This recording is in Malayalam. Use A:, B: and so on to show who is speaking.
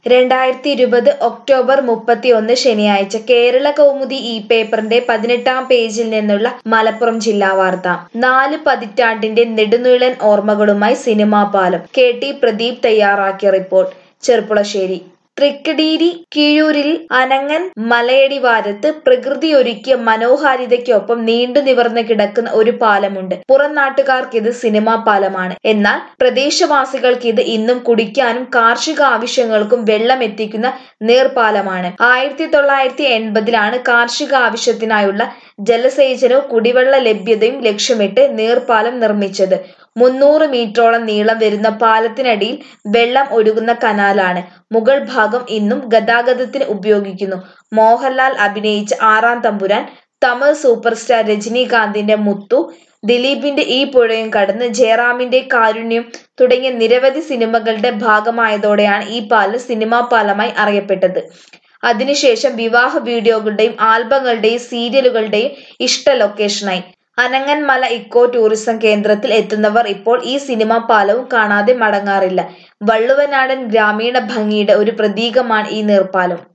A: രണ്ടായിരത്തി ഇരുപത് ഒക്ടോബർ മുപ്പത്തിയൊന്ന് ശനിയാഴ്ച കേരള കൗമുദി ഈ പേപ്പറിന്റെ പതിനെട്ടാം പേജിൽ നിന്നുള്ള മലപ്പുറം ജില്ലാ വാർത്ത നാല് പതിറ്റാണ്ടിന്റെ നെടുനീളൻ ഓർമ്മകളുമായി സിനിമാ പാലം കെ ടി പ്രദീപ് തയ്യാറാക്കിയ റിപ്പോർട്ട് ചെർപ്പുളശ്ശേരി തൃക്കടീരി കീഴൂരിൽ അനങ്ങൻ മലയടിവാരത്ത് പ്രകൃതിയൊരുക്കിയ മനോഹാരിതയ്ക്കൊപ്പം നീണ്ടു നിവർന്ന് കിടക്കുന്ന ഒരു പാലമുണ്ട് പുറം നാട്ടുകാർക്ക് ഇത് സിനിമാ പാലമാണ് എന്നാൽ പ്രദേശവാസികൾക്ക് ഇത് ഇന്നും കുടിക്കാനും കാർഷിക ആവശ്യങ്ങൾക്കും വെള്ളം എത്തിക്കുന്ന നീർപ്പാലമാണ് ആയിരത്തി തൊള്ളായിരത്തി എൺപതിലാണ് കാർഷിക ആവശ്യത്തിനായുള്ള ജലസേചനവും കുടിവെള്ള ലഭ്യതയും ലക്ഷ്യമിട്ട് നീർപ്പാലം നിർമ്മിച്ചത് മുന്നൂറ് മീറ്ററോളം നീളം വരുന്ന പാലത്തിനടിയിൽ വെള്ളം ഒഴുകുന്ന കനാലാണ് മുകൾ ഭാഗം ഇന്നും ഗതാഗതത്തിന് ഉപയോഗിക്കുന്നു മോഹൻലാൽ അഭിനയിച്ച ആറാം തമ്പുരാൻ തമിഴ് സൂപ്പർ സ്റ്റാർ രജനീകാന്തിന്റെ മുത്തു ദിലീപിന്റെ ഈ പുഴയും കടന്ന് ജയറാമിന്റെ കാരുണ്യം തുടങ്ങിയ നിരവധി സിനിമകളുടെ ഭാഗമായതോടെയാണ് ഈ പാലം സിനിമാ പാലമായി അറിയപ്പെട്ടത് അതിനുശേഷം വിവാഹ വീഡിയോകളുടെയും ആൽബങ്ങളുടെയും സീരിയലുകളുടെയും ഇഷ്ട ലൊക്കേഷനായി അനങ്ങൻമല ഇക്കോ ടൂറിസം കേന്ദ്രത്തിൽ എത്തുന്നവർ ഇപ്പോൾ ഈ സിനിമാ പാലവും കാണാതെ മടങ്ങാറില്ല വള്ളുവനാടൻ ഗ്രാമീണ ഭംഗിയുടെ ഒരു പ്രതീകമാണ് ഈ നീർപ്പാലം